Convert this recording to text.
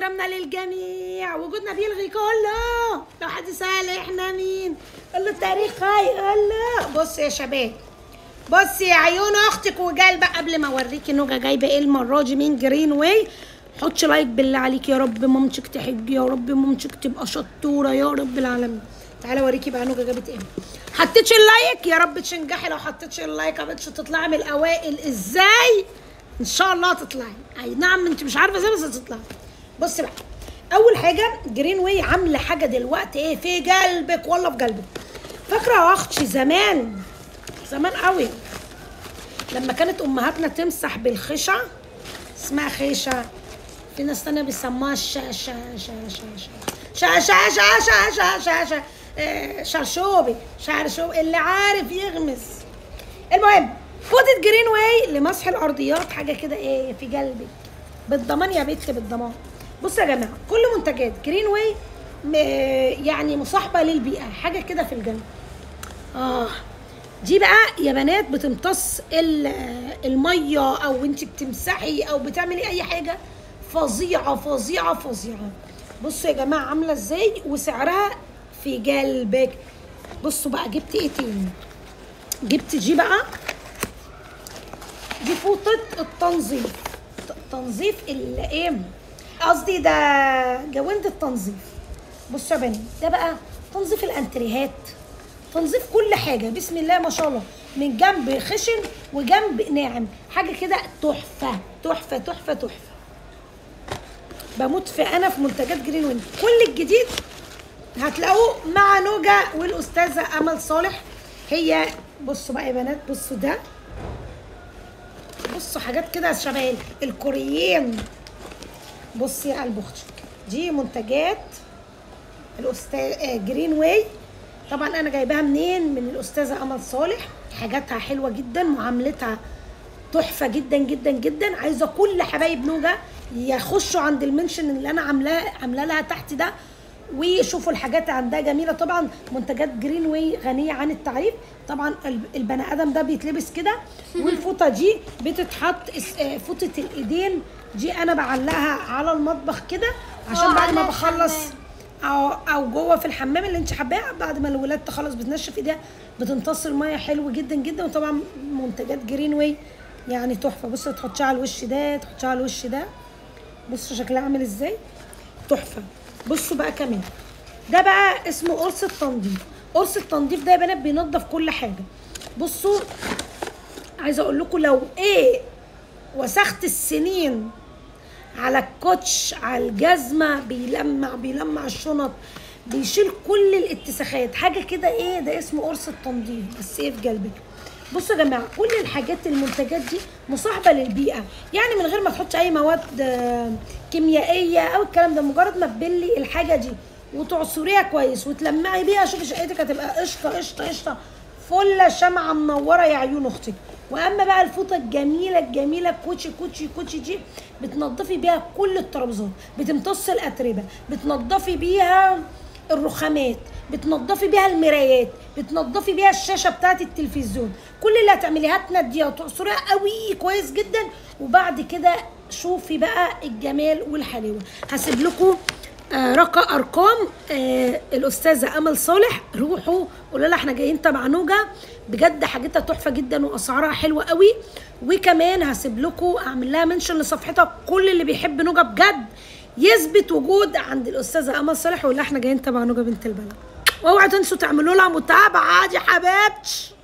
واكرامنا للجميع وجودنا بيلغي كله لو حد سأل احنا مين قول له التاريخ هاي قول له بص يا شباب بص يا عيون اختك وجايبه قبل ما اوريكي نوجا جايبه ايه المره دي من جرين واي حطي لايك بالله عليك يا رب مامتك تحج يا رب مامتك تبقى شطوره يا رب العالمين تعالى اوريكي بقى نوجا جابت ايه حطيتش اللايك يا رب تنجحي لو حطيتش اللايك ما بقتش تطلعي من الاوائل ازاي ان شاء الله تطلعي اي نعم انت مش عارفه ازاي بس هتطلعي بص بقى اول حاجه جرين واي عامله حاجه دلوقتي ايه في قلبك والله في قلبك فاكره يا اختي زمان زمان قوي لما كانت امهاتنا تمسح بالخشع اسمها خيشه في ناس تانية بيسموها الشا شا شا شا شا شا شا شا شا شا شا شا آه، شرشوبي شرشوبي اللي عارف يغمس المهم فوطة جرين واي لمسح الارضيات حاجه كده ايه في قلبك بالضمان يا بنت بالضمان بصوا يا جماعه كل منتجات جرين واي م- يعني مصاحبه للبيئه حاجه كده في الجنة اه دي بقى يا بنات بتمتص ال- الميه او انت بتمسحي او بتعملي اي حاجه فظيعه فظيعه فظيعه بصوا يا جماعه عامله ازاي وسعرها في قلبك بصوا بقى جبت ايه تاني جبت دي بقى دي فوطه التنظيف ت- تنظيف الايه قصدي ده جوند التنظيف بصوا يا بنات ده بقى تنظيف الانتريهات تنظيف كل حاجه بسم الله ما شاء الله من جنب خشن وجنب ناعم حاجه كده تحفه تحفه تحفه تحفه بموت في انا في منتجات جرين ويند كل الجديد هتلاقوه مع نوجا والاستاذه امل صالح هي بصوا بقى يا بنات بصوا ده بصوا حاجات كده يا شباب الكوريين بصي يا قلب اختك دي منتجات الاستاذ جرين واي طبعا انا جايباها منين من الاستاذه امل صالح حاجاتها حلوه جدا معاملتها تحفه جدا جدا جدا عايزه كل حبايب نوجا يخشوا عند المنشن اللي انا عاملاه عامله لها تحت ده ويشوفوا الحاجات عندها جميله طبعا منتجات جرين واي غنيه عن التعريف طبعا الب- البني ادم ده بيتلبس كده والفوطه دي بتتحط اس- آه، فوطه الايدين دي انا بعلقها على المطبخ كده عشان أو بعد ما على بخلص الحمام. او او جوه في الحمام اللي انت حباه بعد ما الولاد تخلص بتنشف ايديها بتمتص الميه حلو جدا جدا وطبعا منتجات جرين واي يعني تحفه بصوا تحطيها على الوش ده تحطيها على الوش ده بصوا شكلها عامل ازاي تحفه بصوا بقى كمان ده بقى اسمه قرص التنظيف قرص التنظيف ده يا بنات بينضف كل حاجه بصوا عايزه اقول لكم لو ايه وسخت السنين على الكوتش على الجزمه بيلمع بيلمع الشنط بيشيل كل الاتساخات حاجه كده ايه ده اسمه قرص التنظيف بس ايه في قلبك بصوا يا جماعه كل الحاجات المنتجات دي مصاحبه للبيئه يعني من غير ما تحطي اي مواد آه، كيميائيه او الكلام ده مجرد ما تبلي الحاجه دي وتعصريها كويس وتلمعي بيها شوفي شقتك هتبقى قشطه قشطه قشطه فله شمعه منوره يا عيون اختك واما بقى الفوطه الجميله الجميله كوتشي كوتشي كوتشي دي بتنضفي بيها كل الترابيزات بتمتص الاتربه بتنضفي بيها الرخامات بتنضفي بيها المرايات بتنضفي بيها الشاشه بتاعه التلفزيون كل اللي هتعمليها تنديها وتعصريها قوي كويس جدا وبعد كده شوفي بقى الجمال والحلاوه هسيب لكم آه رقم ارقام آه الاستاذه امل صالح روحوا قولوا لها احنا جايين تبع نوجا بجد حاجتها تحفه جدا واسعارها حلوه قوي وكمان هسيب لكم اعمل لها منشن لصفحتها كل اللي بيحب نوجا بجد يثبت وجود عند الاستاذه امل صالح ويقول لها احنا جايين تبع نوجا بنت البلد واوعوا تنسوا تعملوا لها متابعه يا حبيبتي